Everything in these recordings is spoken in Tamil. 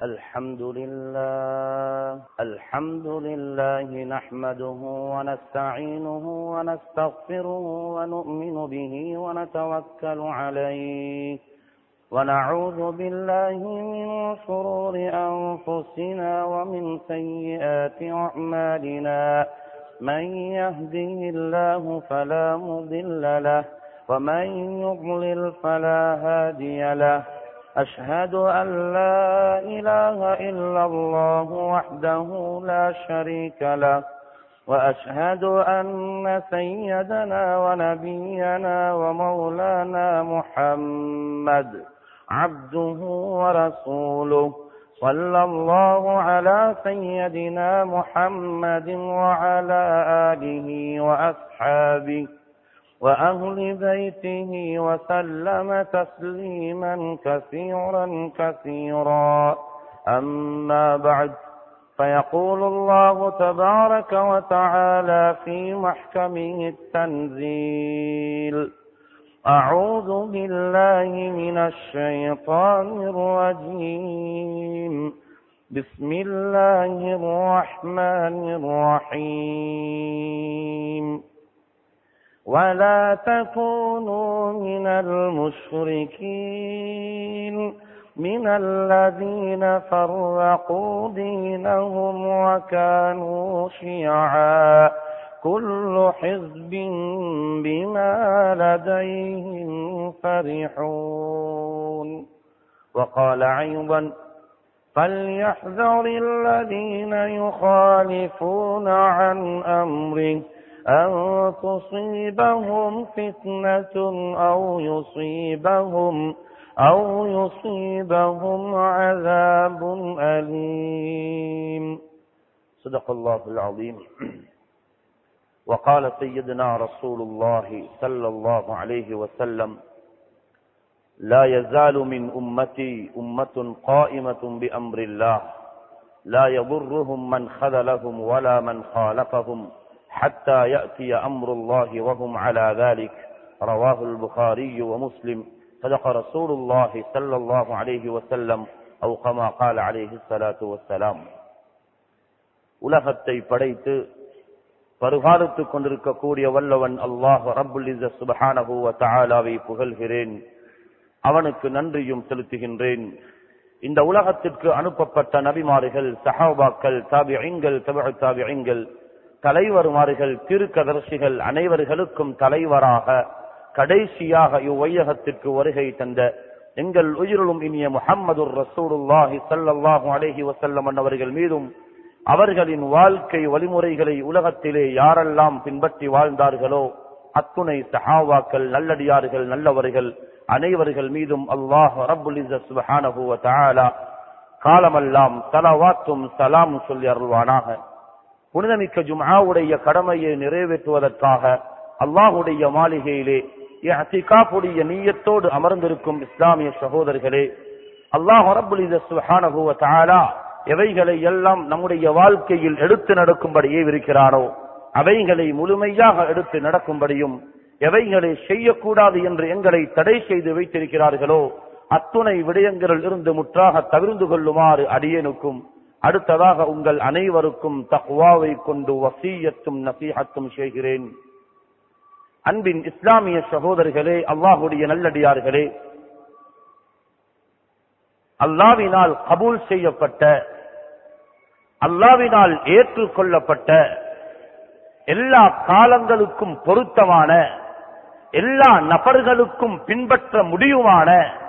الحمد لله الحمد لله نحمده ونستعينه ونستغفره ونؤمن به ونتوكل عليه ونعوذ بالله من شرور أنفسنا ومن سيئات أعمالنا من يهده الله فلا مضل له ومن يضلل فلا هادي له أشهد أن لا إله إلا الله وحده لا شريك له وأشهد أن سيدنا ونبينا ومولانا محمد عبده ورسوله صلى الله على سيدنا محمد وعلى آله وأصحابه وأهل بيته وسلم تسليما كثيرا كثيرا أما بعد فيقول الله تبارك وتعالى في محكمه التنزيل أعوذ بالله من الشيطان الرجيم بسم الله الرحمن الرحيم ولا تكونوا من المشركين من الذين فرقوا دينهم وكانوا شيعا كل حزب بما لديهم فرحون وقال أيضا فليحذر الذين يخالفون عن أمره أن تصيبهم فتنة أو يصيبهم أو يصيبهم عذاب أليم صدق الله العظيم وقال سيدنا رسول الله صلى الله عليه وسلم لا يزال من أمتي أمة قائمة بأمر الله لا يضرهم من خذلهم ولا من خالفهم حتى يأتي أمر الله وهم على ذلك رواه البخاري ومسلم صدق رسول الله صلى الله عليه وسلم أو كما قال عليه الصلاة والسلام உலகத்தை படைத்து பருகாலத்துக் கொண்டிருக்கக்கூடிய வல்லவன் அல்லாஹ் ரப்புல் சுபஹானஹு வ தஆலாவை புகழ்கிறேன் அவனுக்கு நன்றியும் செலுத்துகின்றேன் இந்த உலகத்திற்கு அனுப்பப்பட்ட நபிமார்கள் சஹாபாக்கள் தாபிஐங்கள் தபு தாபிஐங்கள் தலைவருமாறுகள் திருக்கதர்சிகள் அனைவர்களுக்கும் தலைவராக கடைசியாக இவ்வையகத்திற்கு வருகை தந்த எங்கள் உயிரிலும் இனிய முஹம்மது ரசூலுல்லாஹி சல்லல்லாஹு அலைஹி வசல்லம் அவர்கள் மீதும் அவர்களின் வாழ்க்கை வழிமுறைகளை உலகத்திலே யாரெல்லாம் பின்பற்றி வாழ்ந்தார்களோ அத்துணை சஹாவாக்கள் நல்லடியார்கள் நல்லவர்கள் அனைவர்கள் மீதும் அல்லாஹ் ரப்புல் சுபஹானஹு வ தஆலா காலமெல்லாம் தலவாத்தும் சலாம் சொல்லி அருள்வானாக புனிதமிக்க ஜும்ஆவுடைய கடமையை நிறைவேற்றுவதற்காக அல்லாஹுடைய மாளிகையிலே இஹ்திகாஃபுடைய நீயத்தோடு அமர்ந்திருக்கும் இஸ்லாமிய சகோதரர்களே அல்லாஹ் ரப்புல் சுப்ஹானஹு வ தஆலா எவைகளை எல்லாம் நம்முடைய வாழ்க்கையில் எடுத்து நடக்கும்படியே இருக்கிறானோ அவைகளை முழுமையாக எடுத்து நடக்கும்படியும் எவைகளை செய்யக்கூடாது என்று எங்களை தடை செய்து வைத்திருக்கிறார்களோ அத்துணை விடயங்களில் இருந்து முற்றாக தவிர்ந்து கொள்ளுமாறு அடியனுக்கும் அடுத்ததாக உங்கள் அனைவருக்கும் தக்வாவை கொண்டு வசீயத்தும் நசீகத்தும் செய்கிறேன் அன்பின் இஸ்லாமிய சகோதரர்களே அல்லாஹுடைய நல்லடியார்களே அல்லாவினால் கபூல் செய்யப்பட்ட அல்லாவினால் ஏற்றுக்கொள்ளப்பட்ட எல்லா காலங்களுக்கும் பொருத்தமான எல்லா நபர்களுக்கும் பின்பற்ற முடியுமான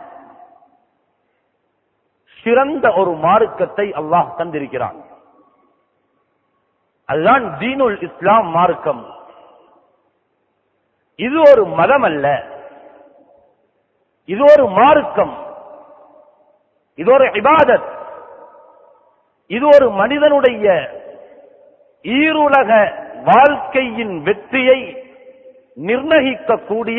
சிறந்த ஒரு மார்க்கத்தை அல்லாஹ் தந்திருக்கிறான் அதுதான் தீனுல் இஸ்லாம் மார்க்கம் இது ஒரு மதம் அல்ல இது ஒரு மார்க்கம் இது ஒரு இபாதத் இது ஒரு மனிதனுடைய ஈருலக வாழ்க்கையின் வெற்றியை நிர்ணயிக்கக்கூடிய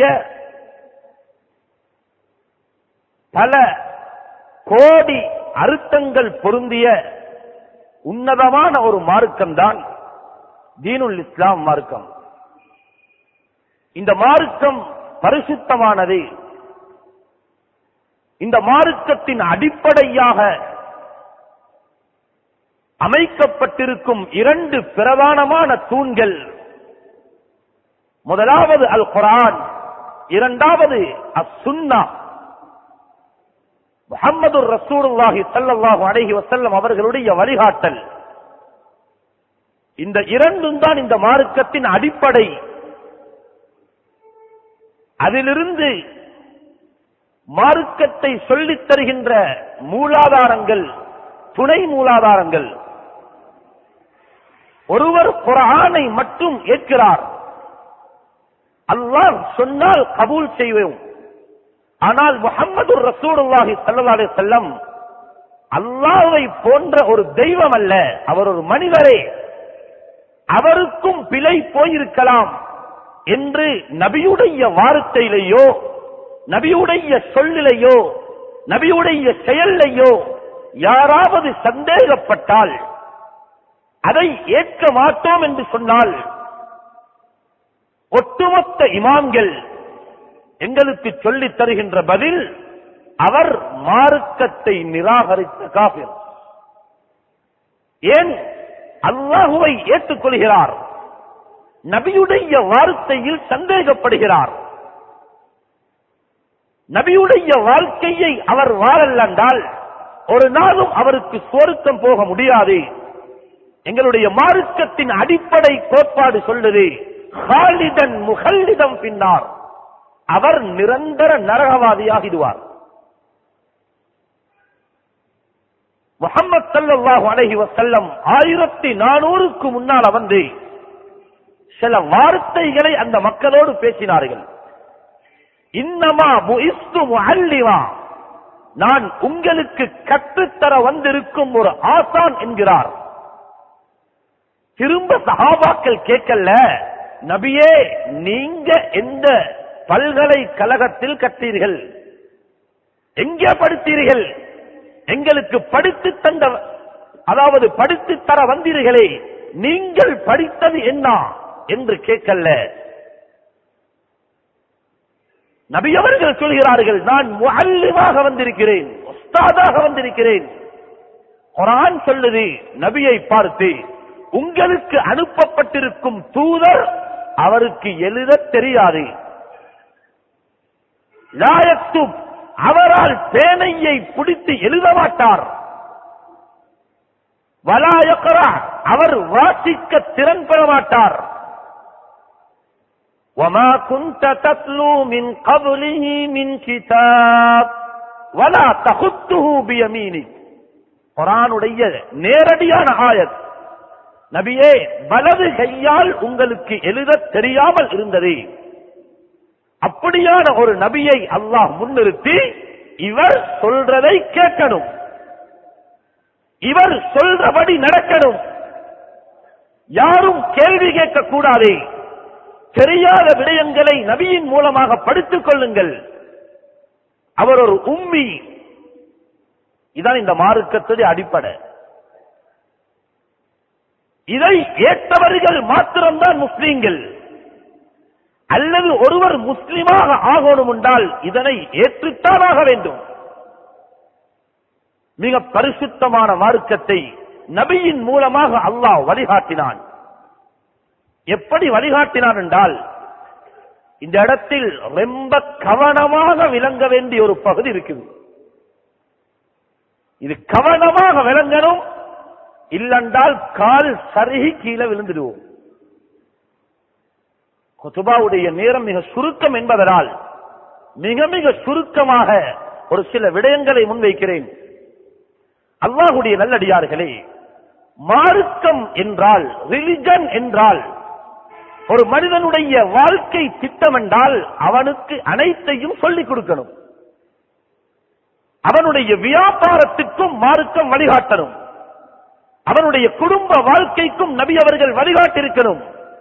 பல கோடி அர்த்தங்கள் பொருந்திய உன்னதமான ஒரு மார்க்கம் தான் தீனுல் இஸ்லாம் மார்க்கம் இந்த மார்க்கம் அமைக்கப்பட்டிருக்கும் இரண்டு பிரதானமான தூண்கள் முதலாவது அல் குரான் இரண்டாவது அஸ் சுன்னா முகமது ரசூலுல்லாஹி ஸல்லல்லாஹு அலைஹி வஸல்லம் அவர்களுடைய வழிகாட்டல் இந்த இரண்டும் தான் இந்த மார்க்கத்தின் அடிப்படை அதிலிருந்து மார்க்கத்தை சொல்லித் தருகின்ற மூலாதாரங்கள் துணை மூலாதாரங்கள் ஒருவர் குரானை மட்டும் ஏற்கிறார் அல்லாஹ் சொன்னால் கபூல் செய்வோம் ஆனால் முகமது ரசூலுல்லாஹி ஸல்லல்லாஹு அலைஹி வஸல்லம் அல்லாஹ்வை போன்ற ஒரு தெய்வம் அல்ல அவர் ஒரு மனிதரே அவருக்கும் பிழை போயிருக்கலாம் என்று நபியுடைய வார்த்தையிலேயோ நபியுடைய சொல்லிலேயோ நபியுடைய செயல்லையோ யாராவது சந்தேகப்பட்டால் அதை ஏற்க மாட்டோம் என்று சொன்னால் ஒட்டுமொத்த இமாம்கள் எங்களுக்கு சொல்லித் தருகின்ற பதில் அவர் மார்க்கத்தை நிராகரித்த காபிர் ஏன் அல்லாஹுவை ஏற்றுக்கொள்கிறார் நபியுடைய வார்த்தையில் சந்தேகப்படுகிறார் நபியுடைய வாழ்க்கையை அவர் வாழல் என்றால் ஒரு நாளும் அவருக்கு சுவருத்தம் போக முடியாது எங்களுடைய மார்க்கத்தின் அடிப்படை கோட்பாடு சொல்லுது ஹாலிதன் முகல்லிதம் பின்னார் அவர் நிரந்தர நரகவாதியாகிடுவார் முகமது சல்லாஹு அலஹி வசல்லம் ஆயிரத்தி நானூறுக்கு முன்னால் வந்து சில வார்த்தைகளை அந்த மக்களோடு பேசினார்கள் இன்னமா புஇஸ்து முஅல்லிமா நான் உங்களுக்கு கற்றுத்தர வந்திருக்கும் ஒரு ஆசான் என்கிறார் திரும்ப சஹாபாக்கள் கேட்கல நபியே நீங்க எந்த பல்கலைக்கழகத்தில் கற்றீர்கள் எங்கே படித்தீர்கள் எங்களுக்கு படித்து தந்த அதாவது படித்து தர வந்தீர்களே நீங்கள் படித்தது என்ன என்று கேட்கல நபி அவர்கள் சொல்கிறார்கள் நான் முஅல்லிமாக வந்திருக்கிறேன் உஸ்தாதாக வந்திருக்கிறேன் குரான் சொல்லுது நபியை பார்த்து உங்களுக்கு அனுப்பப்பட்டிருக்கும் தூதர் அவருக்கு எழுத தெரியாது லாயத்தும் அவரால் பேனையை பிடித்து எழுத மாட்டார் வலாயக்கரா அவர் வாசிக்க திறன் பெற மாட்டார் وما كنت تتلو من قبله من كتاب ولا تخطه بيمينك குரானுடைய நேரடியான ஆயத் நபியே வலது கையால் உங்களுக்கு எழுத தெரியாமல் இருந்தது அப்படியான ஒரு நபியை அல்லாஹ் முன்னிறுத்தி இவர் சொல்றதை கேட்கணும் இவர் சொல்றபடி நடக்கணும் யாரும் கேள்வி கேட்க கூடாது தெரியாத விடயங்களை நபியின் மூலமாக படித்துக் கொள்ளுங்கள் அவர் ஒரு உம்மி இதான் இந்த மார்க்கத்துடைய அடிப்படை இதை ஏற்றவர்கள் மாத்திரம்தான் முஸ்லீம்கள் அல்லது ஒருவர் முஸ்லிமாக ஆகணும் என்றால் இதனை ஏற்றுத்தான் ஆக வேண்டும் மிக பரிசுத்தமான மார்க்கத்தை நபியின் மூலமாக அல்லாஹ் வழிகாட்டினான் எப்படி வழிகாட்டினான் என்றால் இந்த இடத்தில் ரொம்ப கவனமாக விளங்க வேண்டிய ஒரு பகுதி இருக்குது இது கவனமாக விளங்கணும் இல்லென்றால் கால் சருகி கீழே விழுந்துடுவோம் குத்துபாவுடைய நேரம் மிக சுருக்கம் என்பதனால் மிக மிக சுருக்கமாக ஒரு சில விடயங்களை முன்வைக்கிறேன் அல்லாஹுடைய நல்லடியார்களே மார்க்கம் என்றால் ரிலிஜன் என்றால் ஒரு மனிதனுடைய வாழ்க்கை திட்டம் என்றால் அவனுக்கு அனைத்தையும் சொல்லிக் கொடுக்கணும் அவனுடைய வியாபாரத்துக்கும் மார்க்கம் வழிகாட்டணும் அவனுடைய குடும்ப வாழ்க்கைக்கும் நபி அவர்கள் வழிகாட்டிருக்கணும்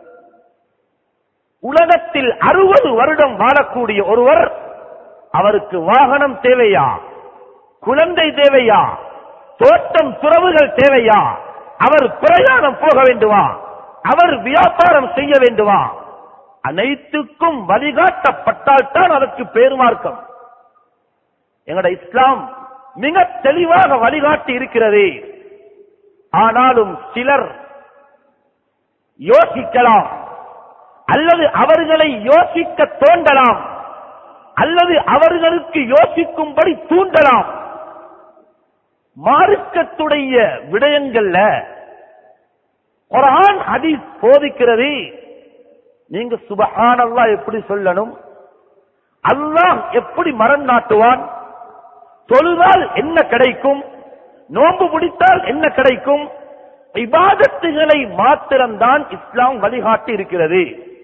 உலகத்தில் அறுபது வருடம் வாழக்கூடிய ஒருவர் அவருக்கு வாகனம் தேவையா குழந்தை தேவையா தோட்டம் துறவுகள் தேவையா அவர் பிரயாணம் போக வேண்டுமா அவர் வியாபாரம் செய்ய வேண்டுமா அனைத்துக்கும் வழிகாட்டப்பட்டால் தான் அதற்கு பேருமார்க்கம் எங்கட இஸ்லாம் மிக தெளிவாக வழிகாட்டி இருக்கிறது ஆனாலும் சிலர் யோசிக்கலாம் அல்லது அவர்களை யோசிக்க தோண்டலாம் அல்லது அவர்களுக்கு யோசிக்கும்படி தூண்டலாம் மார்க்கத்துடைய விடயங்கள்ல குரான் ஹதீஸ் போதிக்கிறது நீங்க சுபஹான் அல்லாஹ் எப்படி சொல்லணும் அல்லாஹ் எப்படி மரம் நாட்டுவான் தொழுதால் என்ன கிடைக்கும் நோன்பு முடித்தால் என்ன கிடைக்கும் இபாதத்துகளை மாத்திரம்தான் இஸ்லாம் வழிகாட்டி இருக்கிறது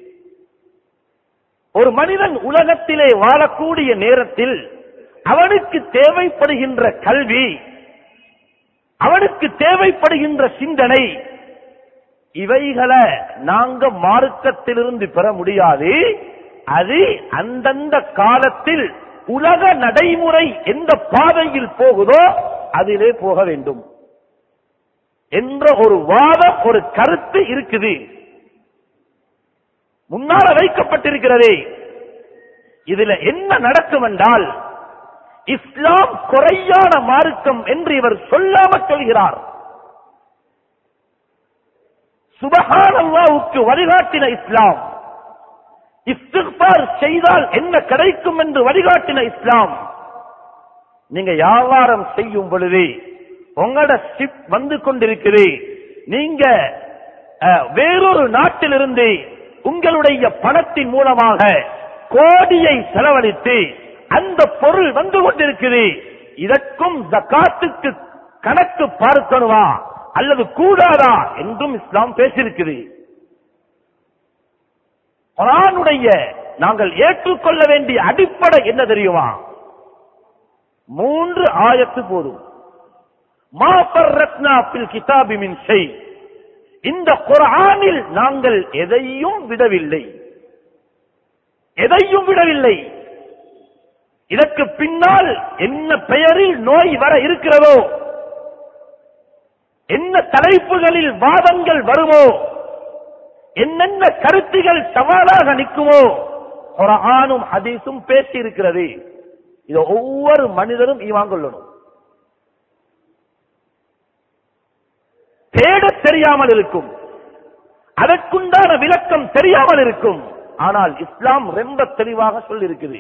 ஒரு மனிதன் உலகத்திலே வாழக்கூடிய நேரத்தில் அவனுக்கு தேவைப்படுகின்ற கல்வி அவனுக்கு தேவைப்படுகின்ற சிந்தனை இவைகளை நாங்க மார்க்கத்திலிருந்து பெற முடியாது அது அந்தந்த காலத்தில் உலக நடைமுறை எந்த பாதையில் போகுதோ அதிலே போக வேண்டும் என்ற ஒரு வாதம் ஒரு கருத்து இருக்குது முன்னால வைக்கப்பட்டிருக்கிறதே இதுல என்ன நடக்கும் என்றால் இஸ்லாம் குறையான மார்க்கம் என்று இவர் சொல்லாம சொல்கிறார் சுபஹான் அல்லாவுக்கு வழிகாட்டின இஸ்லாம் இஸ்திக்பார் செய்தால் என்ன கிடைக்கும் என்று வழிகாட்டின இஸ்லாம் நீங்க வியாபாரம் செய்யும் பொழுது உங்களோட ஷிப் வந்து கொண்டிருக்குது நீங்க அஹ், வேறொரு நாட்டிலிருந்து உங்களுடைய பணத்தின் மூலமாக கோடியை செலவழித்து அந்த பொருள் வந்து கொண்டிருக்குது இதற்கும் ஜக்காத்துக்கு கணக்கு பார்க்கணுமா அல்லது கூடாதா என்றும் இஸ்லாம் பேசியிருக்குது குரானுடைய நாங்கள் ஏற்றுக்கொள்ள வேண்டிய அடிப்படை என்ன தெரியுமா மூன்று ஆயத்து போதும் மா ஃபர்ரத்னா ஃபில் கிதாபி மின் ஷை இந்த குர்ஆனில் நாங்கள் எதையும் விடவில்லை எதையும் விடவில்லை இதற்கு பின்னால் என்ன பெயரில் நோய் வர இருக்கிறதோ என்ன தலைப்புகளில் வாதங்கள் வருமோ என்னென்ன கருத்துகள் சவாலாக நிற்குமோ குர்ஆனும் ஹதீஸும் பேசி இருக்கிறது இதை ஒவ்வொரு மனிதரும் ஈவான் கொள்ளணும் தேடத் தெரியாமல் இருக்கும் அதற்குண்டான விளக்கம் தெரியாமல் இருக்கும் ஆனால் இஸ்லாம் ரொம்ப தெளிவாக சொல்லியிருக்குது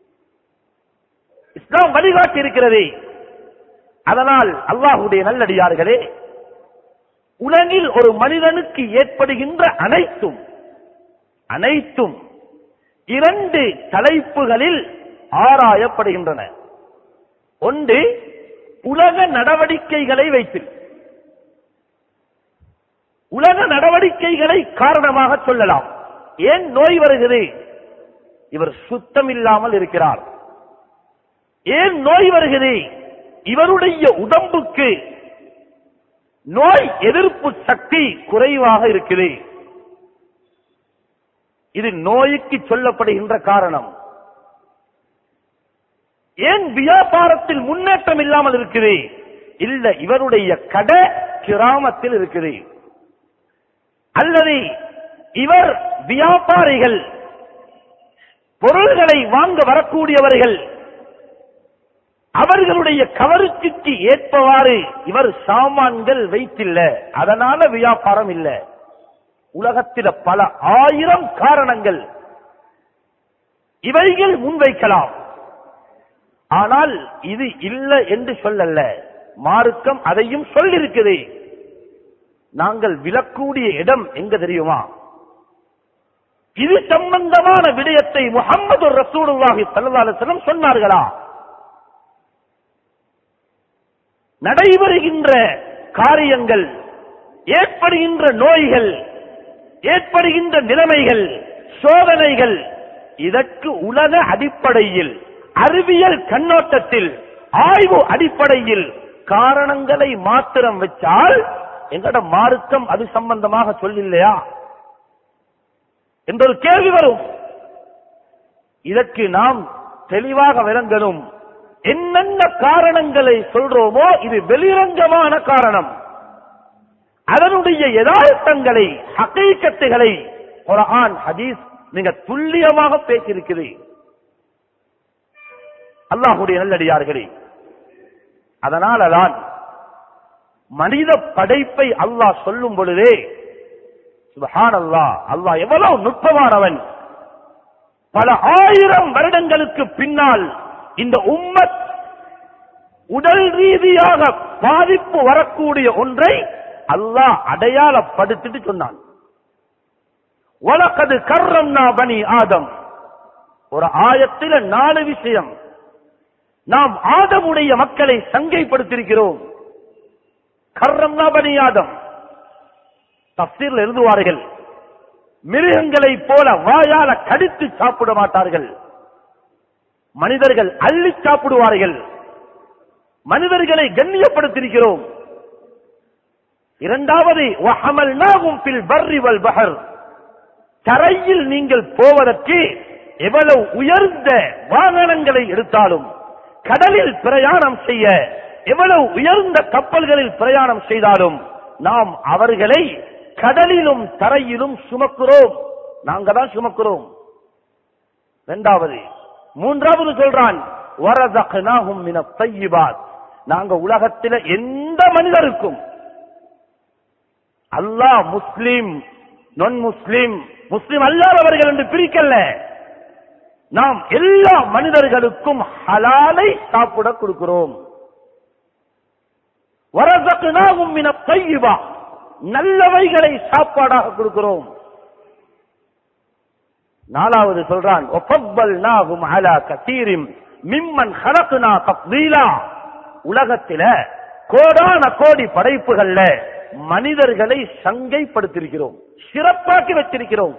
இஸ்லாம் வழிகாட்டி இருக்கிறது அதனால் அல்லாஹுடைய நல்லடியார்களே உலகில் ஒரு மனிதனுக்கு ஏற்படுகின்ற அனைத்தும் அனைத்தும் இரண்டு தலைப்புகளில் ஆராயப்படுகின்றன ஒன்று உலக நடவடிக்கைகளை வைத்து உலக நடவடிக்கைகளை காரணமாக சொல்லலாம் ஏன் நோய் வருகிறது இவர் சுத்தம் இல்லாமல் இருக்கிறார் ஏன் நோய் வருகிறது இவருடைய உடம்புக்கு நோய் எதிர்ப்பு சக்தி குறைவாக இருக்குது இது நோய்க்கு சொல்லப்படுகின்ற காரணம் ஏன் வியாபாரத்தில் முன்னேற்றம் இல்லாமல் இருக்குது இல்ல இவருடைய கடை கிராமத்தில் இருக்குது அல்லது இவர் வியாபாரிகள் பொருள்களை வாங்க வரக்கூடியவர்கள் அவர்களுடைய கவருக்குக்கு ஏற்பவாறு இவர் சாமான்கள் வைத்தில்ல அதனால வியாபாரம் இல்ல உலகத்தில பல ஆயிரம் காரணங்கள் இவைகள் முன்வைக்கலாம் ஆனால் இது இல்ல என்று சொல்லல்ல மார்க்கம் அதையும் சொல்லிருக்குது நாங்கள் விலக்கூடிய இடம் எங்க தெரியுமா இது சம்பந்தமான விடயத்தை முகமது ரசூலுல்லாஹி ஸல்லல்லாஹு அலைஹி வஸல்லம் சொன்னார்களா நடைபெறுகின்ற காரியங்கள் ஏற்படுகின்ற நோய்கள் ஏற்படுகின்ற நிலைமைகள் சோதனைகள் இதற்கு உலக அடிப்படையில் அறிவியல் கண்ணோட்டத்தில் ஆய்வு அடிப்படையில் காரணங்களை மாத்திரம் வச்சால் எங்கட மார்க்கம் அது சம்பந்தமாக சொல்லில்லையா என்ற ஒரு கேள்வி வரும் இதற்கு நாம் தெளிவாக விளங்கணும் என்னென்ன காரணங்களை சொல்றோமோ இது வெளிரங்கமான காரணம் அதனுடைய யதார்த்தங்களை ஹகீக்கத்துகளை குர்ஆன் ஹதீஸ் நீங்க துல்லியமாக பேசியிருக்கிறீர் அல்லாஹுடைய நல்லடியார்களே அதனாலதான் மனித படைப்பை அல்லாஹ் சொல்லும் பொழுதே சுபஹான் அல்லாஹ் அல்லாஹ் எவ்வளவு நுட்பமானவன் பல ஆயிரம் வருடங்களுக்கு பின்னால் இந்த உம்மத் உடல் ரீதியாக பாதிப்பு வரக்கூடிய ஒன்றை அல்லாஹ் அடையாளப்படுத்திட்டு சொன்னான் வழக்கது கர்ரம் பனி ஆதம் ஒரு ஆயத்தில நாலு விஷயம் நாம் ஆதமுடைய மக்களை சங்கைப்படுத்தியிருக்கிறோம் கர்ரம்னா பனி ஆதம் தப்சீர்ல எழுதுவார்கள் மிருகங்களைப் போல வாயால கடித்து சாப்பிட மாட்டார்கள் மனிதர்கள் அள்ளி சாப்பிடுவார்கள் மனிதர்களை கண்ணியப்படுத்தியிருக்கிறோம் இரண்டாவது வஹமல்னாகும் ஃபில் பர்ரி வல் பஹர் தரையில் நீங்கள் போவதற்கு எவ்வளவு உயர்ந்த வாகனங்களை எடுத்தாலும் கடலில் பிரயாணம் செய்ய எவ்வளவு உயர்ந்த கப்பல்களில் பிரயாணம் செய்தாலும் நாம் அவர்களை கடலிலும் தரையிலும் சுமக்கிறோம் நாங்க தான் சுமக்கிறோம் இரண்டாவது மூன்றாவது சொல்றான் வரதக்னாஹும் மினத் தய்யிபாத் நாங்க உலகத்தில எந்த மனிதருக்கும் அல்லாஹ் முஸ்லிம் நான் முஸ்லிம் முஸ்லிம் அல்லாதவர்கள் என்று பிரிக்கல நாம் எல்லா மனிதர்களுக்கும் ஹலாலை சாப்பிட கொடுக்கிறோம் வரதக்னாஹும் மினத் தய்யிபா நல்லவைகளை சாப்பாடாக கொடுக்கிறோம் நாலாவது சொல்றான் ஒப்பப்பல்னாகும் அலா கசீரிம் மிம்மன் ஹலக்குனா தப்தீலா உலகத்தில கோடான கோடி படைப்புகள்ல மனிதர்களை சங்கைப்படுத்தியிருக்கிறோம் சிறப்பாக்கி வச்சிருக்கிறோம்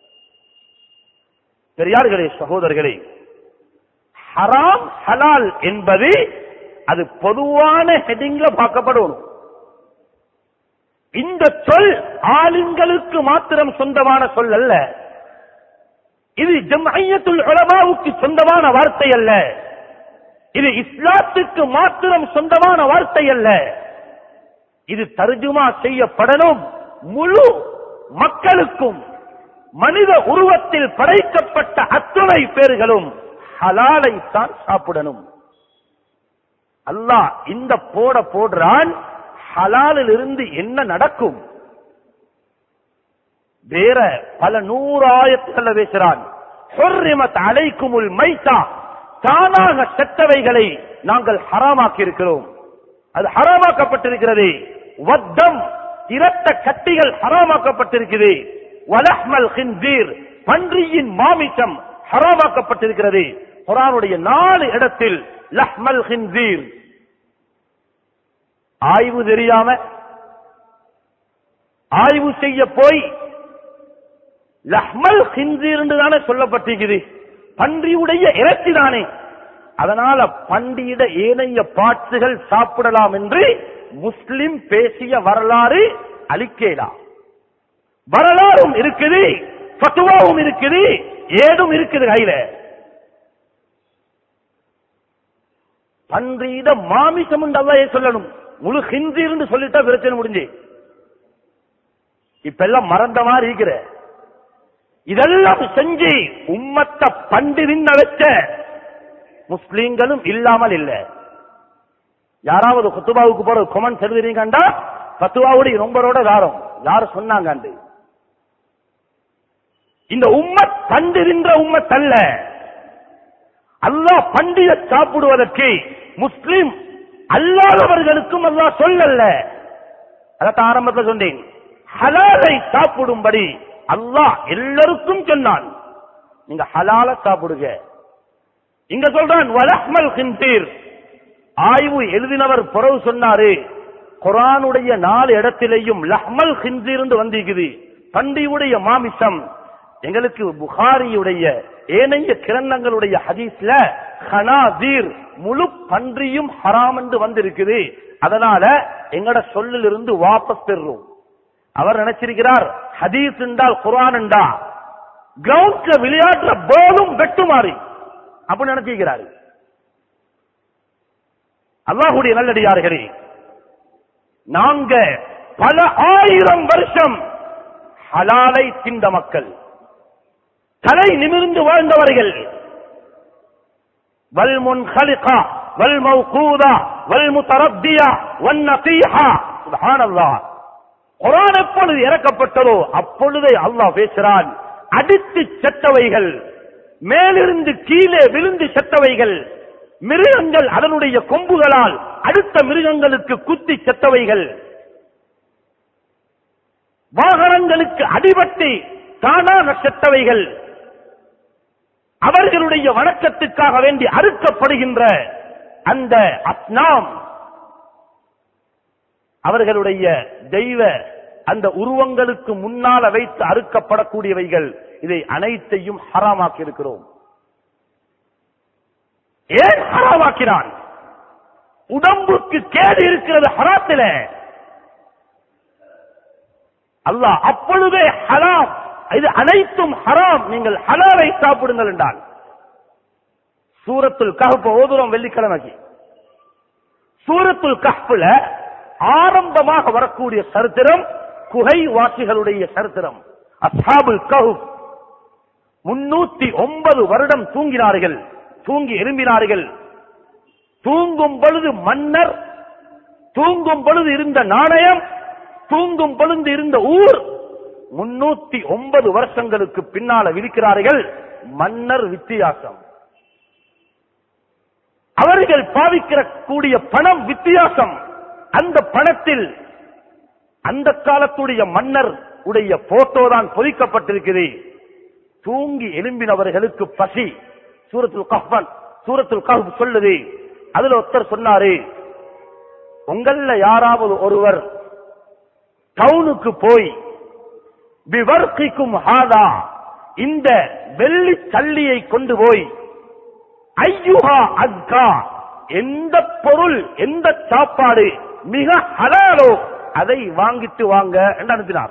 பெரியார்களே சகோதரர்களே ஹராம் ஹலால் என்பது அது பொதுவான ஹெட்டிங்ல பார்க்கப்படும் இந்த சொல் ஆளுங்களுக்கு மாத்திரம் சொந்தமான சொல் அல்ல இது ஜம்ஐயத்துல் உலமாவுக்கு சொந்தமான வார்த்தை அல்ல இது இஸ்லாத்துக்கு மாத்திரம் சொந்தமான வார்த்தை அல்ல இது தர்ஜுமா செய்யப்படணும் முழு மக்களுக்கும் மனித உருவத்தில் படைக்கப்பட்ட அத்துணை பேர்களும் ஹலாலை தான் சாப்பிடணும் அல்லாஹ் இந்த போட போடுறான் ஹலாலில் இருந்து என்ன நடக்கும் வேற பல நூறாயிரத்துல பேசுறான் ஹுர்ரிமத் அலைக்குமுல் மைத்தா தானாக செத்தவைகளை நாங்கள் ஹராமாக்கி இருக்கிறோம் அது ஹராமாக்கப்பட்டிருக்கிறது வத்தம் இரத்த கட்டிகள் ஹராமாக்கப்பட்டிருக்கிறது வலஹ்மல் ஹின்சீர் பன்றியின் மாமிசம் ஹராமாக்கப்பட்டிருக்கிறது குரானுடைய நாலு இடத்தில் லஹ்மல் ஹின்சீர் ஆய்வு தெரியாம ஆய்வு செய்ய போய் லஹ்மல் ஹின்சீர் என்று தானே சொல்லப்பட்டிருக்குது பன்றியுடைய இறைச்சி தானே அதனால பண்டியிட ஏனைய பாட்சுகள் சாப்பிடலாம் என்று முஸ்லிம் பேசிய வரலாறு அளிக்கலாம் வரலாறும் இருக்குது பத்துவாவும் இருக்குது ஏடும் இருக்குது கையில பன்றியிட மாமிசம் அல்லாஹ் சொல்லணும் முழு ஹிந்தீர்னு சொல்லிட்டா பிரச்சனை முடிஞ்சு இப்ப எல்லாம் மறந்த மாதிரி இருக்கிற இதெல்லாம் செஞ்சு உம்மத்தை பண்டு நின்ன வச்ச முஸ்லீம்களும் இல்லாமல் இல்ல யாராவது குத்துபாவுக்கு போற கொமன் எழுதுறீங்கண்டா பத்துவாவுடைய ரொம்பரோட தாரம் யாரு சொன்னாங்க இந்த உம்மத் பண்டு நின்ற உம்மத் அல்ல அல்லாஹ் பண்டிகை சாப்பிடுவதற்கு முஸ்லிம் அல்லாதவர்களுக்கும் அல்லாஹ் சொல்லல்ல அதத்தான் ஆரம்பத்தில் சொன்னேன் ஹலாலை சாப்பிடும்படி அல்லாஹ் எல்லாருக்கும் சொன்னான் நீங்க ஹலால சாப்பிடுங்க இங்க சொல்றான் வலஹ்மல் ஹிந்தீர் ஆய்வு எழுதினவர் புறவு சொன்னாரு குரானுடைய நாலு இடத்திலேயும் லஹ்மல் ஹிந்தீர் என்று வந்திருக்குது பண்டியுடைய மாமிசம் எங்களுக்கு புகாரியுடைய ஏனைய கிரணங்களுடைய ஹதீஸ்ல ஹனாதீர் முழு பன்றியும் ஹராம் என்று வந்திருக்குது அதனால எங்கட சொல்லிலிருந்து வாபஸ் பெறுறோம் அவர் நினைச்சிருக்கிறார் ஹதீஸ் என்றால் குரான் என்றா கிரவுண்ட்ல விளையாடுற போலும் வெட்டு மாறி அப்படி நினைச்சிருக்கிறாரு அல்லாஹுடைய நல்லடியார்களே நாங்க பல ஆயிரம் வருஷம் ஹலாலை திண்ட மக்கள் தலை நிமிர்ந்து வாழ்ந்தவர்கள் வல் முன்ஹலிகா வல் மௌகூதா வல் முத்தரப்பியா வன் நசீஹா சுப்ஹானல்லாஹ் குரான் எப்பொழுது இறக்கப்பட்டதோ அப்பொழுதே அல்லாஹ் பேசுறான் அடித்து செத்தவைகள் மேலிருந்து கீழே விழுந்து செத்தவைகள் மிருகங்கள் அதனுடைய கொம்புகளால் அடுத்த மிருகங்களுக்கு குத்தி செத்தவைகள் வாகனங்களுக்கு அடிபட்டு தானாக செத்தவைகள் அவர்களுடைய வணக்கத்துக்காக வேண்டி அறுக்கப்படுகின்ற அந்த அஸ்னாம் அவர்களுடைய தெய்வ அந்த உருவங்களுக்கு முன்னால வைத்து அறுக்கப்படக்கூடியவைகள் இதை அனைத்தையும் ஹராமாக்கி இருக்கிறோம் ஏன் ஹராமாக்கினான் உடம்புக்கு கேடு இருக்கிறது ஹராத்தில அல்லாஹ் அப்பொழுதே ஹராம் இது அனைத்தும் ஹராம் நீங்கள் ஹலாலை சாப்பிடுங்கள் என்றான் சூரத்துல் கஹ்ப் ஓதுறோம் வெள்ளிக்கிழமைக்கு சூரத்துல் கஹ்ப்ல ஆரம்பமாக வரக்கூடிய சரித்திரம் குகை வாசிகளுடைய சரித்திரம் அஸ்ஹாபுல் கஹ்ப் முன்னூத்தி ஒன்பது வருடம் தூங்கினார்கள் தூங்கி எழும்பினார்கள் தூங்கும் பொழுது மன்னர் தூங்கும் பொழுது இருந்த நாணயம் தூங்கும் பொழுது இருந்த ஊர் முன்னூத்தி ஒன்பது வருஷங்களுக்கு பின்னால விழிக்கிறார்கள் மன்னர் வித்தியாசம் அவர்கள் பாவிக்கிற கூடிய பணம் வித்தியாசம் அந்த பணத்தில் அந்த காலத்துடைய மன்னர் உடைய போட்டோ தான் பொதிக்கப்பட்டிருக்குது தூங்கி எழும்பினவர்களுக்கு பசி சூரத்துல் கஹ்பன் சூரத்துல் கஹ்ப் சொல்லுது அதுல ஒருத்தர் சொன்னாரு உங்கள யாராவது ஒருவர் டவுனுக்கு போய் விவர்க்கிக்கும் ஹாதா இந்த வெள்ளி சல்லியை கொண்டு போய் ஐயுஹா அக்கா எந்த பொருள் எந்த சாப்பாடு மிக ஹலாலோ அதை வாங்கிட்டு வாங்க என்று அனுப்பினார்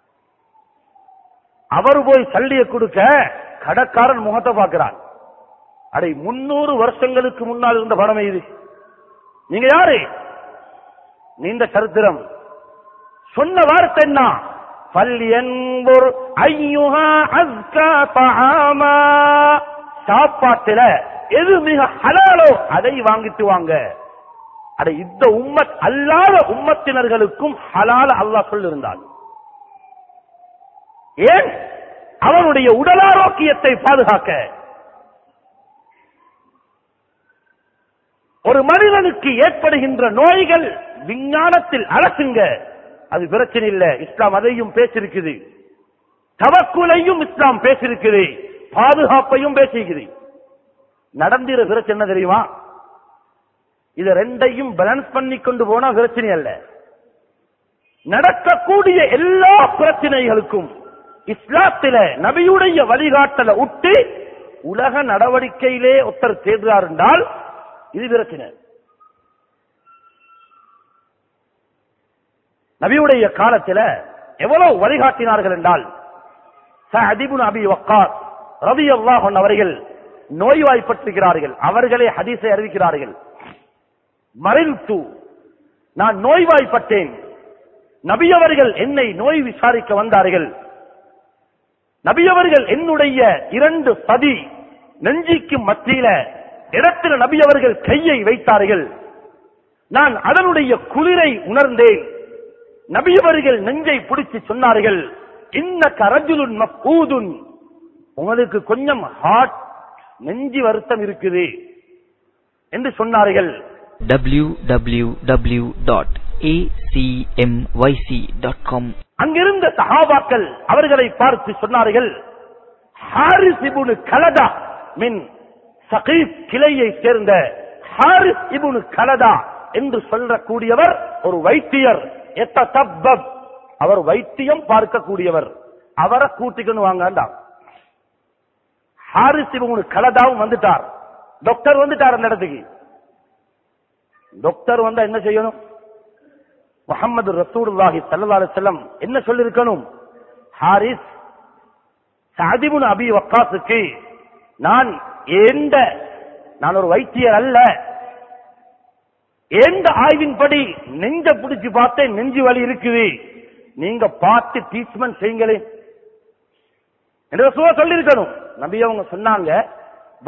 அவர் போய் சல்லிய கொடுக்க கடைக்காரன் முகத்தை பார்க்கிறான் அடை முன்னூறு வருஷங்களுக்கு முன்னால் இருந்த படம் இது நீங்க யாரு நீண்ட சரித்திரம் சொன்ன வார்த்தை என்ன பல்யன்புர் ஐயுஹா அஸ்கா தஆமா சாப்பாட்டுல எது மிக ஹலாலோ அதை வாங்கிட்டு வாங்க அட இந்த உம்மத் அல்லாத உம்மத்தினர்களுக்கும் ஹலால அல்லாஹ் சொல்லிருந்தான் ஏன் அவனுடைய உடல் ஆரோக்கியத்தை பாதுகாக்க ஒரு மனிதனுக்கு ஏற்படுகின்ற நோய்கள் விஞ்ஞானத்தில் அலசுங்க அது பிரச்சனை இல்ல இஸ்லாம் அதையும் பேசிருக்குது தவக்குலையும் இஸ்லாம் பேசிருக்குது பாதுகாப்பையும் பேசிக்குது நடந்திர பிரச்சனை என்ன தெரியுமா இத ரெண்டையும் பேலன்ஸ் பண்ணி கொண்டு போனா பிரச்சனை அல்ல நடக்கக்கூடிய எல்லா பிரச்சனைகளுக்கும் இஸ்லாத்தில நபியுடைய வழிகாட்டல விட்டு உலக நடவடிக்கையிலே ஒருத்தர் தேர்ந்தார் என்றால் இது பிரச்சனை நபியுடைய காலத்துல எவ்வளவு வழிகாட்டினார்கள் என்றால் அதிபுன் அபி வக்கார் ரவி அல்லாஹன் அவர்கள் நோய்வாய்ப்பட்டிருக்கிறார்கள் அவர்களே ஹதீஸை அறிவிக்கிறார்கள் மறைத்து நான் நோய்வாய்ப்பட்டேன் நபியவர்கள் என்னை நோய் விசாரிக்க வந்தார்கள் நபியவர்கள் என்னுடைய இரண்டு சதி நெஞ்சிக்கு மத்தியில இடத்துல நபியவர்கள் கையை வைத்தார்கள் நான் அதனுடைய குளிரை உணர்ந்தேன் நபியவர்கள் நெஞ்சை பிடிச்சு சொன்னார்கள் இன்ன கரஜுலுன் மப்பூதுன் உங்களுக்கு கொஞ்சம் ஹார்ட் நெஞ்சி வருத்தம் இருக்குது என்று சொன்னார்கள் www.acmyc.com அங்கிருந்த சஹாபாக்கள் அவர்களை பார்த்து சொன்னார்கள் ஹாரிஸ் இபுனு கலதா மின் சகீப் கிளையை சேர்ந்த ஹாரிஸ் இபுனு கலதா என்று சொல்லக்கூடியவர் ஒரு வைத்தியர் எத்தபப் அவர் வைத்தியம் பார்க்கக்கூடியவர் அவரை கூட்டிக்கணும் வாங்கண்டா ஹாரிஸ் இபுனு கலதாவும் வந்துட்டார் டாக்டர் வந்துட்டார் அந்த இடத்துக்கு டாக்டர் வந்தா என்ன செய்யணும் முகமது ரசூலுல்லாஹி ஸல்லல்லாஹு அலைஹி வஸல்லம் என்ன சொல்லிருக்கணும் ஹாரிஸ் சாதிபுன் அபி வக்காஸுக்கு நான் எந்த நான் ஒரு வைத்தியர் அல்ல எந்த ஆய்வின்படி நெஞ்ச பிடிச்சு பார்த்தேன் நெஞ்சு வலி இருக்குது நீங்க பார்த்து ட்ரீட்மெண்ட் செய்யுங்களே என்று ரசூலா சொல்லிருக்கணும் நபி அவங்க சொன்னாங்க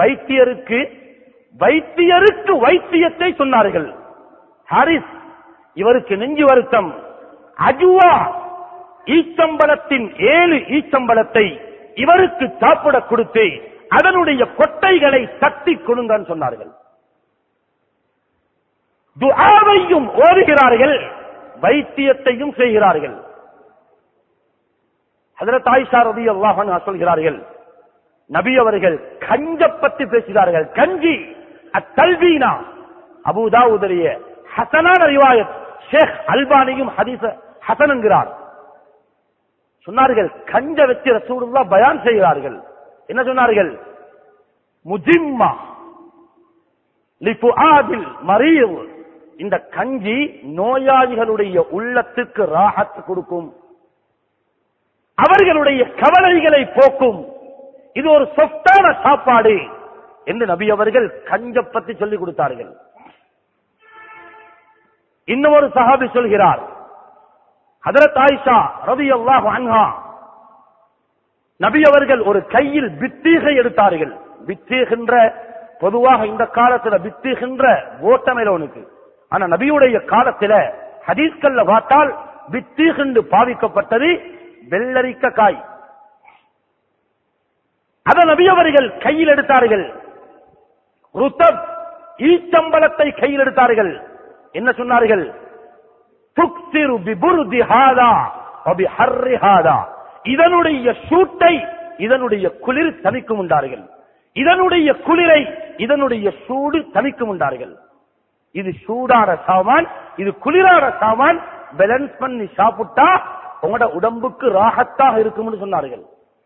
வைத்தியருக்கு வைத்தியருக்கு வைத்தியத்தை சொன்னார்கள் ஹாரிஸ் இவருக்கு நெஞ்சு வருத்தம் அஜுவா ஈச்சம்பளத்தின் ஏழு ஈச்சம்பளத்தை இவருக்கு சாப்பிட கொடுத்து அதனுடைய கொட்டைகளை தட்டி கொடுங்கன்னு சொன்னார்கள் துஆவையும் ஓதுகிறார்கள் வைத்தியத்தையும் செய்கிறார்கள் ஹஜரத் ஆயிஷா ரலியல்லாஹு அன்ஹா சொல்கிறார்கள் நபி அவர்கள் கஞ்ச பத்தி பேசுகிறார்கள் கஞ்சி அத்தல்வீனா அபூதாவுதரிய ஹசனான ரிவாயத் ஷேக் அல்பானியும் ஹதீஸ ஹசன் என்கிறார் சொன்னார்கள் கஞ்ச வச்சு ரசூலுல்லா பயான் செய்கிறார்கள் என்ன சொன்னார்கள் முஜிம்மா லிஃபுஆதில் மரீவ் இந்த கஞ்சி நோயாளிகளுடைய உள்ளத்துக்கு ராஹத் கொடுக்கும் அவர்களுடைய கவலைகளை போக்கும் இது ஒரு சொத்தான சாப்பாடு என்று நபி அவர்கள் கஞ்ச பத்தி சொல்லிக் கொடுத்தார்கள் இன்னும் ஒரு சஹாபி சொல்கிறார் ஹதரத் ஆயிஷா ரவி அல்லாஹ் அன்ஹா நபி அவர்கள் ஒரு கையில் பித்தீகை எடுத்தார்கள் பித்தீகின்ற பொதுவாக இந்த காலத்துல பித்தீகின்ற ஓட்டமேலவனுக்கு ஆனா நபியுடைய காலத்துல ஹதீஸ்கள்ல பார்த்தால் பித்தீகென்று பாவிக்கப்பட்டது வெள்ளரிக்க காய் அத நபி அவர்கள் கையில் எடுத்தார்கள் ருத்தப் ஈச்சம்பளத்தை கையில் எடுத்தார்கள் என்ன சொன்னார்கள் துக்சிரு பிபுர்தி ஹாதா வபி ஹர்ரி ஹாதா இதனுடைய சூட்டை இதனுடைய குளிர் தணிக்கும் உண்டார்கள் இதனுடைய குளிரை இதனுடைய சூடு தணிக்கும் உண்டார்கள் இது சூடான சாமான் இது குளிரான சாமான் பேலன்ஸ் பண்ணி சாப்பிட்டா உங்களோட உடம்புக்கு ராகத்தாக இருக்கும்னு சொன்னார்கள்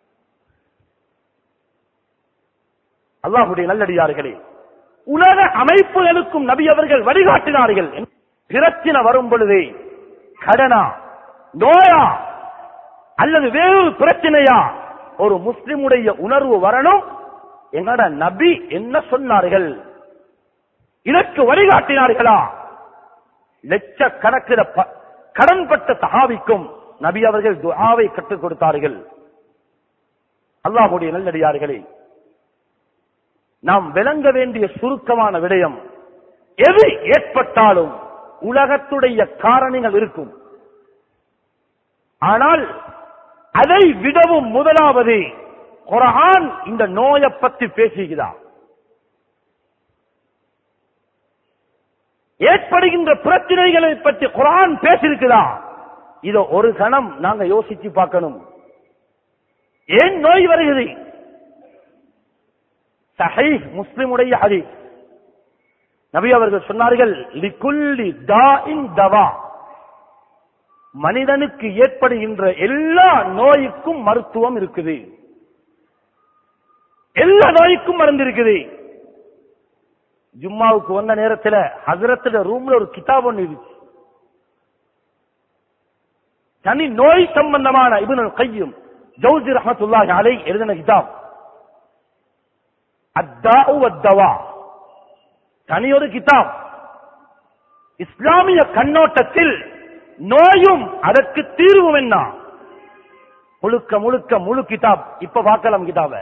அல்லாஹுடைய நல்லடியார்களே உலக அமைப்புகளுக்கும் நபி அவர்கள் வழிகாட்டினார்கள் பிரச்சனை வரும் பொழுது கடனா நோயா அல்லது வேறு பிரச்சனையா ஒரு முஸ்லிமுடைய உணர்வு வரணும் எங்கட நபி என்ன சொன்னார்கள் இதற்கு வழிகாட்டினார்களா லட்சக்கணக்கில் ப- கடன்பட்ட சஹாபிக்கும் நபி அவர்கள் துஆவை கற்றுக் கொடுத்தார்கள் அல்லாஹுடைய நல்லடியார்களே நாம் விளங்க வேண்டிய சுருக்கமான விடயம் எது ஏற்பட்டாலும் உலகத்துடைய காரணங்கள் இருக்கும் ஆனால் அதை விடவும் முதலாவது குர்ஆன் இந்த நோயை பத்தி பேசுகிறார் ஏற்படுகின்ற பிரச்சனைகளை பற்றி குர்ஆன் பேசியிருக்குதா இத ஒரு கணம் நாங்க யோசிச்சு பார்க்கணும் ஏன் நோய் வருகிறது சஹீஹ் முஸ்லிமுடைய ஹதீஸ் நபி அவர்கள் சொன்னார்கள் லிகுல்லி தாஇன் தவா மனிதனுக்கு ஏற்படுகின்ற எல்லா நோய்க்கும் மருத்துவம் இருக்குது எல்லா நோய்க்கும் மருந்து இருக்குது ஜும்மாவுக்கு வந்த நேரத்துல ஹசரத்துல ரூம்ல ஒரு கிதாப் ஒன்று இருந்துச்சு தனி நோய் சம்பந்தமான இப்னு கையும் ஜவுசி ரஹமத்துல்லாஹி அலை எழுதின கிதாப் அத்தாஉ வத்தவா தனி ஒரு கிதாப் இஸ்லாமிய கண்ணோட்டத்தில் நோயும் அதற்கு தீர்வும் என்ன முழுக்க முழுக்க முழு கிதாப் இப்ப பார்க்கலாம் கிதாப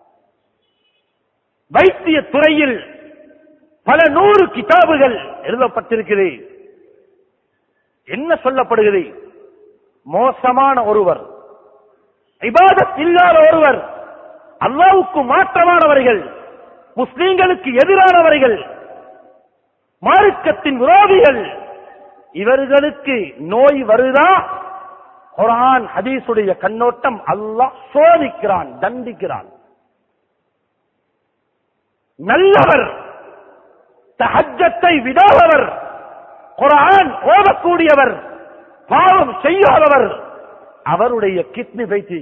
வைத்திய துறையில் பல நூறு கிதாபுகள் எழுதப்பட்டிருக்கிறது என்ன சொல்லப்படுகிறது மோசமான ஒருவர் இபாதத் இல்லாத ஒருவர் அல்லாவுக்கு மாற்றமானவர்கள் முஸ்லிம்களுக்கு எதிரானவர்கள் மார்க்கத்தின் விரோதிகள் இவர்களுக்கு நோய் வருதா குர்ஆன் ஹதீஸுடைய கண்ணோட்டம் அல்லாஹ் சோதிக்கிறான் தண்டிக்கிறான் நல்லவர் தஹஜத்தை விடாதவர் குர்ஆன் ஓதக்கூடியவர் பாவம் செய்யாதவர் அவருடைய கிட்னி வைத்தி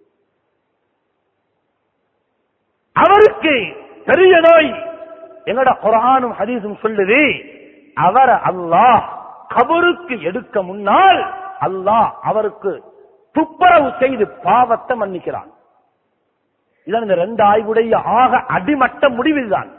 அவருக்கு பெரிய நோய் என்னோட குர்ஆனும் ஹதீஸும் சொல்லுது அவர் அல்லாஹ் கபருக்கு எடுக்க முன்னால் அல்லாஹ் அவருக்கு துப்புரவு செய்து பாவத்தை மன்னிக்கிறான் இதான் இந்த ரெண்டு ஆய்வுடைய ஆக அடிமட்ட முடிவுதான்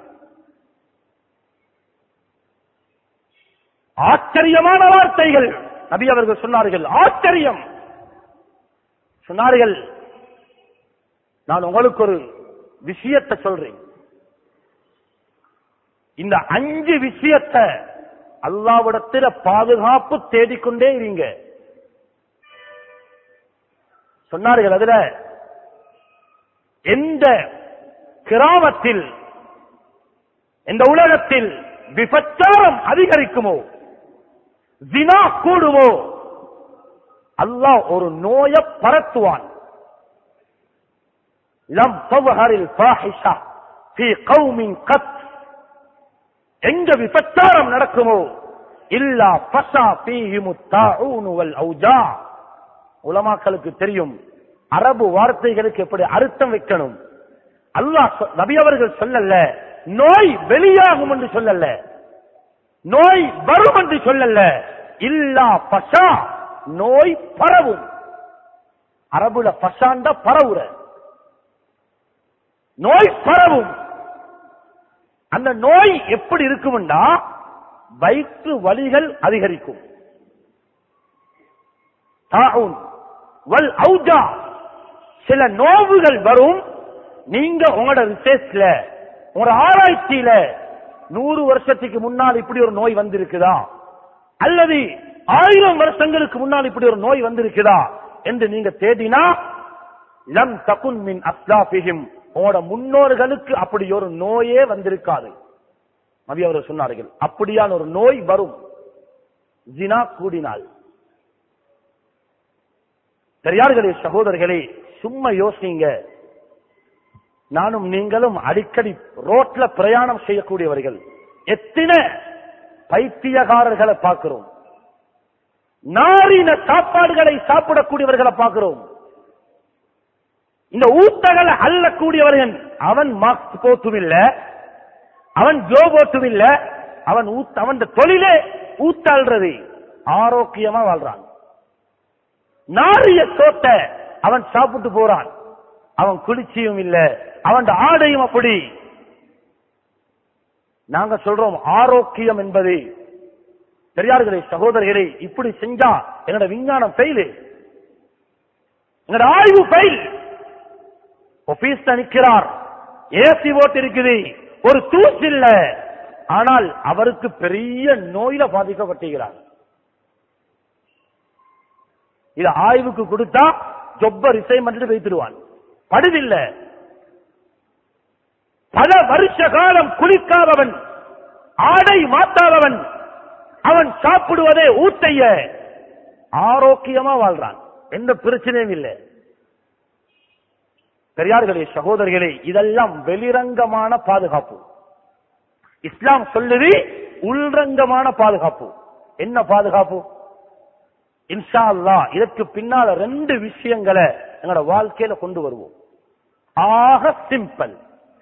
ஆச்சரியமான வார்த்தைகள் நபி அவர்கள் சொன்னார்கள் ஆச்சரியம் சொன்னார்கள் நான் உங்களுக்கு ஒரு விஷயத்தை சொல்றேன் இந்த அஞ்சு விஷயத்தை அல்லாவிடத்தில பாதுகாப்பு தேடிக்கொண்டே இருங்க சொன்னார்கள் அதுல எந்த கிராமத்தில் இந்த உலகத்தில் விபச்சாரம் அதிகரிக்குமோ ஜினா கூடுமோ அல்லாஹ் ஒரு நோயை பரத்துவான் லம் தவஹரில் ஃபாஹிஷா ஃபீ கௌமின் கத் எங்க விபச்சாரம் நடக்குமோ இல்லா பசா ஃபீஹிமு தாஊனு வல் ஔஜா உலமாக்களுக்கு தெரியும் அரபு வார்த்தைகளுக்கு எப்படி அர்த்தம் வைக்கணும் அல்லாஹ் சொ- நபி அவர்கள் சொல்லல நோய் வெளியாகும் என்று சொல்லல நோய் வரும் என்று சொல்லல இல்லா பசா நோய் பரவும் அரபுல பசாண்ட பரவுற நோய் பரவும் அந்த நோய் எப்படி இருக்கும்னா வயிற்று வலிகள் அதிகரிக்கும் தாவுன் வல் ஔஜா சில நோவுகள் வரும் நீங்க உங்களோட ரிசர்ச்ல உங்களோட ஆராய்ச்சியில நூறு வருஷத்துக்கு முன்னால் இப்படி ஒரு நோய் வந்திருக்குதா அல்லது ஆயிரம் வருஷங்களுக்கு முன்னால் இப்படி ஒரு நோய் வந்திருக்குதா என்று நீங்க தேடினா லம் தகுன் மின் அஸ்லாபிஹிம் உங்களோட முன்னோர்களுக்கு அப்படி ஒரு நோயே வந்திருக்காது நபி அவர்கள் சொன்னார்கள் அப்படியான ஒரு நோய் வரும் ஜினா கூடினால் பெரியார்களே சகோதரர்களே சும்மா யோசிங்க நானும் நீங்களும் அடிக்கடி ரோட்ல பிரயாணம் செய்யக்கூடியவர்கள் எத்தனை பைத்தியகாரர்களை பார்க்கிறோம் நாரின சாப்பாடுகளை சாப்பிடக்கூடியவர்களை பார்க்கிறோம் இந்த ஊத்தகளை அள்ளக்கூடியவர்கள் அவன் மாஸ்க் போட்டும் இல்ல அவன் ஜோ போட்டும் இல்ல அவன் ஊத்த அவன் தொழிலே ஊத்தாள்றது ஆரோக்கியமா வாழ்றான் நாரிய சோத்தை அவன் சாப்பிட்டு போறான் அவன் குளிச்சியும் இல்ல அவன் ஆடையும் அப்படி நாங்க சொல்றோம் ஆரோக்கியம் என்பது பெரியார்களே சகோதரர்களே இப்படி செஞ்சா என்னோட விஞ்ஞானம் ஃபெயிலு என்னோட ஆய்வு ஃபெயில் ஆபீஸ்ல நிக்கிறார் ஏசி ஓட்டு இருக்குது ஒரு தூசி இல்ல ஆனால் அவருக்கு பெரிய நோயில பாதிக்கப்பட்டிருக்கிறார் இது ஆய்வுக்கு கொடுத்தா ஜொப்ப ரிசைன் பண்ணிட்டு வைத்துடுவான் படுதில்ல பல வருஷ காலம் குளிக்காதவன் ஆடை மாத்தாதவன் அவன் சாப்பிடுவதே ஊத்தைய ஆரோக்கியமா வாழ்றான் எந்த பிரச்சனையும் இல்லை பெரியார்களே சகோதரர்களே இதெல்லாம் வெளிரங்கமான பாதுகாப்பு இஸ்லாம் சொல்லுது உள்ரங்கமான பாதுகாப்பு என்ன பாதுகாப்பு இன்ஷா அல்லாஹ் இதற்கு பின்னால ரெண்டு விஷயங்களை எங்களோட வாழ்க்கையில கொண்டு வருவோம் ஆக சிம்பிள்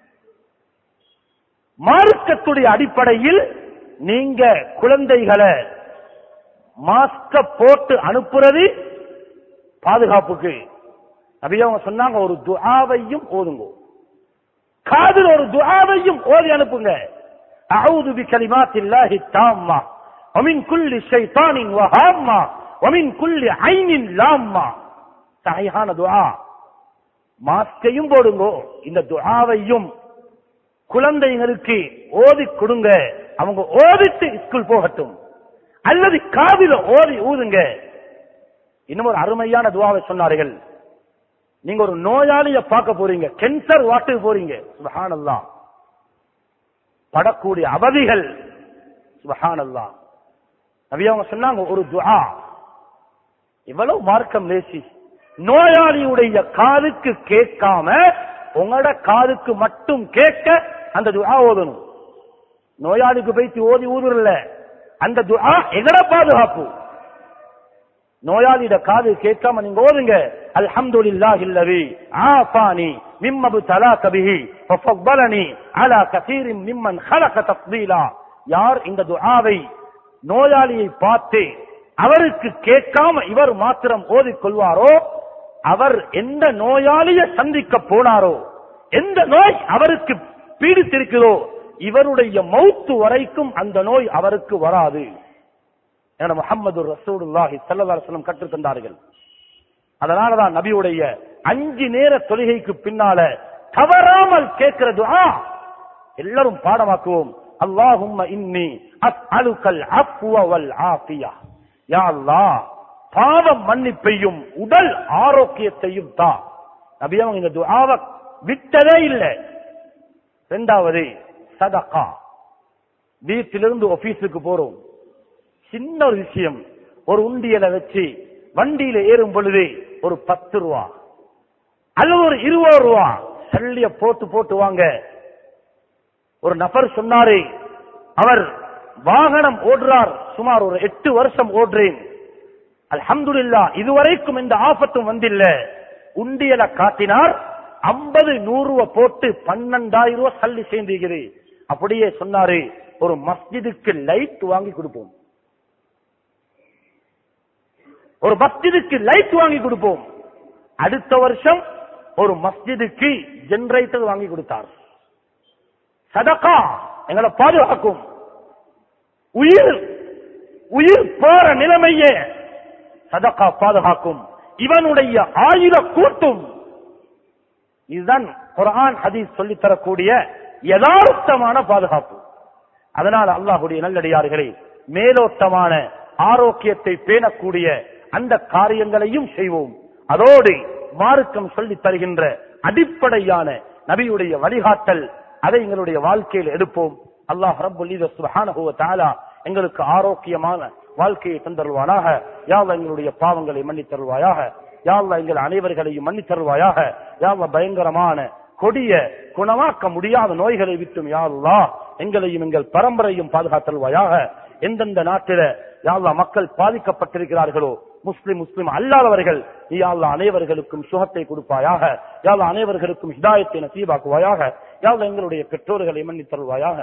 மார்க்கத்துடைய அடிப்படையில் நீங்க குழந்தைகளை மாஸ்க போட்டு அனுப்புறது பாதுகாப்புக்கு நபி அவங்க சொன்னாங்க ஒரு துஆவையும் ஓதுங்க காதில் ஒரு துஆவையும் ஓதி அனுப்புங்க அவுது பி கலிமாத்தில்லாஹி தாம்மா ومن كل شيطان وهامة ومن كل عين لامة சஹீஹான துஆ மாஸ்கையும் போடுங்க இந்த துஆவையும் குழந்தைகளுக்கு ஓதி கொடுங்க அவங்க ஓதிட்டு ஸ்கூல் போகட்டும் அல்லது காதில ஓதி ஊதுங்க இன்னும் ஒரு அருமையான துவாவை சொன்னார்கள் நீங்க ஒரு நோயாளிய பார்க்க போறீங்க கேன்சர் வாட்டுக்கு போறீங்க சுபஹானல்லாஹ் படக்கூடிய அவதிகள் சுபஹானல்லாஹ் நபி அவங்க சொன்னாங்க ஒரு துஆ இவ்வளவு மார்க்கம் லேசி நோயாளியுடைய காதுக்கு கேட்காம உங்களோட காதுக்கு மட்டும் கேட்க அந்த துஆ ஓதணும் நோயாளிக்கு போயிட்டு ஓதி ஊதுறல அந்த துஆ எங்கட பாதுகாப்பு நோயாளியோட காது கேட்காம நீங்க ஓதுங்க அல்ஹம்துலில்லாஹி அல்லதி ஆஃபானி மிம்ம புதலாக பிஹி வஃபضلني على كثير ممن خلق تفضيلا யார் இந்த துஆவை நோயாளியை பார்த்து அவருக்கு கேட்காம இவர் மாத்திரம் ஓதிக் கொள்வாரோ அவர் எந்த நோயாளியை சந்திக்க போனாரோ எந்த நோய் அவருக்கு பீடித்திருக்கிறதோ இவருடைய மௌத்து வரைக்கும் அந்த நோய் அவருக்கு வராது என முகமது ரசூலுல்லாஹி ஸல்லல்லாஹு அலைஹி வஸல்லம் கற்றுத் தந்தார்கள் அதனாலதான் நபியுடைய அஞ்சு நேர தொழுகைக்கு பின்னால தவறாமல் கேட்கிற துஆ எல்லாரும் பாடமாக்குவோம் அல்லாஹும்ம இன்னி அஸ்அலுக்கல் அஃப்வ வல் ஆஃபியா யா அல்லாஹ் பாவம் மன்னிப்பையும் உடல் ஆரோக்கியத்தையும் தா நபி அவங்க இந்த துஆவை விட்டதே இல்லை இரண்டாவது சதகா வீட்டிலிருந்து ஆபீஸுக்கு போறோம் சின்ன ஒரு விஷயம் ஒரு உண்டியலை வச்சு வண்டியில ஏறும் பொழுது ஒரு பத்து ரூபா அல்லது ஒரு இருபது ரூபா சல்லிய போட்டு போட்டு வாங்க ஒரு நபர் சொன்னாரு அவர் வாகனம் ஓடுறார் சுமார் ஒரு எட்டு வருஷம் ஓடுறேன் அல்ஹம்துலில்லா இதுவரைக்கும் இந்த ஆபத்தும் வந்தில்ல உண்டியலை காட்டினார் ஐம்பது நூறு ரூபாய் போட்டு பன்னெண்டாயிரம் ரூபாய் சல்லி சேர்ந்துகிறது அப்படியே சொன்னாரு ஒரு மஸ்ஜிதுக்கு லைட் வாங்கி கொடுப்போம் ஒரு மஸ்ஜிதுக்கு லைட் வாங்கி கொடுப்போம் அடுத்த வருஷம் ஒரு மஸ்ஜிதுக்கு ஜெனரேட்டர் வாங்கி கொடுத்தார் சதகா எங்களை பாதுகாக்கும் உயிர் உயிர் போற நிலைமையே சதகா பாதுகாக்கும் இவனுடைய ஆயுத கூட்டும் இதுதான் குர்ஆன் ஹதீஸ் சொல்லித் தரக்கூடிய யதார்த்தமான பாதுகாப்பு அதனால் அல்லாஹுடைய நல்லடியார்களே மேலோட்டமான ஆரோக்கியத்தை பேணக்கூடிய அந்த காரியங்களையும் செய்வோம் அதோடு மார்க்கம் சொல்லித் தருகின்ற அடிப்படையான நபியுடைய வழிகாட்டல் அதை எங்களுடைய வாழ்க்கையில் எடுப்போம் அல்லாஹ் ரப்புல் இzzat சுப்ஹானஹு வ தஆலா எங்களுக்கு ஆரோக்கியமான வாழ்க்கையை தந்தருவானாக யா அல்லாஹ் எங்களுடைய பாவங்களை மன்னித் தருவாயாக யா அல்லாஹ் எங்கள் அனைவர்களையும் மன்னித் தருவாயாக யா அல்லாஹ் பயங்கரமான கொடிய குணமாக்க முடியாத நோய்களை விட்டும் யா அல்லாஹ் எங்களையும் எங்கள் பரம்பரையும் பாதுகாத்தல்வாயாக எந்தெந்த நாட்டில யா அல்லாஹ் மக்கள் பாதிக்கப்பட்டிருக்கிறார்களோ முஸ்லிம் முஸ்லிம் அல்லாதவர்கள் நீ யா அல்லாஹ் அனைவர்களுக்கும் சுகத்தை கொடுப்பாயாக யா அல்லாஹ் அனைவர்களுக்கும் ஹிதாயத்தை நசீபாக்குவாயாக யா அல்லாஹ் எங்களுடைய பெற்றோர்களை மன்னித் தருவாயாக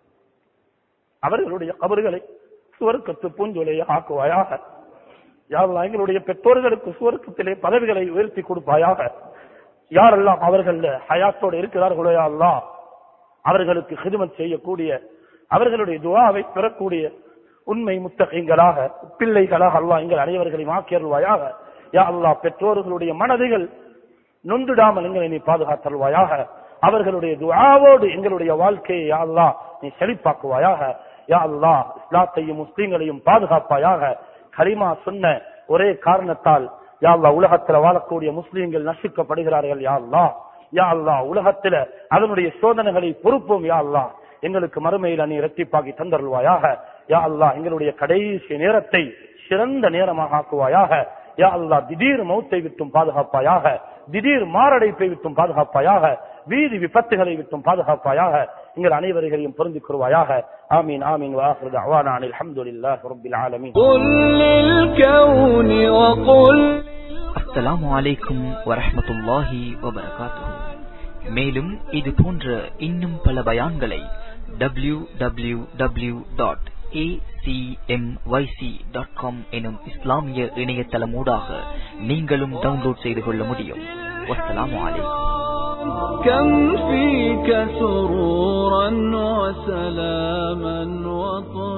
அவர்களுடைய கபறுகளை சுவர்க்கத்து பூஞ்சொலையை ஆக்குவாயாக யா அல்லாஹ் எங்களுடைய பெற்றோர்களுக்கு சுவர்க்கத்திலே பதவிகளை உயர்த்தி கொடுப்பாயாக யாரெல்லாம் அவர்கள் ஹயாத்தோடு இருக்கிறார்களோ யா அல்லாஹ் அவர்களுக்கு ஹிதுமத் செய்யக்கூடிய அவர்களுடைய துவாவை பெறக்கூடிய உண்மை முத்தகைங்களாக பிள்ளைகளாக அல்லாஹ் எங்கள் அனைவர்களையும் ஆக்கியருள்வாயாக யா அல்லாஹ் பெற்றோர்களுடைய மனதுகள் நொந்துடாமல் எங்களை நீ பாதுகாத்தருள்வாயாக அவர்களுடைய துஆவோடு எங்களுடைய வாழ்க்கையை யா அல்லாஹ் நீ செழிப்பாக்குவாயாக யா அல்லாஹ் இஸ்லாத்தையும் முஸ்லீம்களையும் பாதுகாப்பாயாக கலிமா சொன்ன ஒரே காரணத்தால் யா அல்லாஹ் உலகத்துல வாழக்கூடிய முஸ்லீம்கள் நசுக்கப்படுகிறார்கள் யா அல்லாஹ் யா அல்லாஹ் உலகத்துல அதனுடைய சோதனைகளை பொறுப்போம் யா அல்லாஹ் எங்களுக்கு மறுமையில நீ இரட்டிப்பாக்கி தந்தருள்வாயாக யா அல்லாஹ் எங்களுடைய கடைசி நேரத்தை சிறந்த நேரமாக ஆக்குவாயாக யா அல்லாஹ் திடீர் மௌத்தை விட்டும் பாதுகாப்பாயாக திடீர் மாரடைப்பை விட்டும் பாதுகாப்பாயாக வீதி விபத்துகளை விட்டும் பாதுகாப்பாயாக எங்கள் அனைவர்களையும் பொருந்திக் கொள்வாயாக ஆமீன் ஆமீன் வாஹிரு தஅவானா அனில் ஹம்துலில்லாஹி ரப்பில் ஆலமீன் قل للكون وقل அஸ்ஸலாமு அலைக்கும் வரஹ்மத்துல்லாஹி வபரகாத்துஹு மேலும் இது போன்ற இன்னும் பல பயான்களை W W W dot dot com எனும் இஸ்லாமிய இணையதளமூடாக நீங்களும் டவுன்லோட் செய்து கொள்ள முடியும் வஸ்ஸலாமு அலைக்கும் كم فيك سرورا وسلاما وطهورا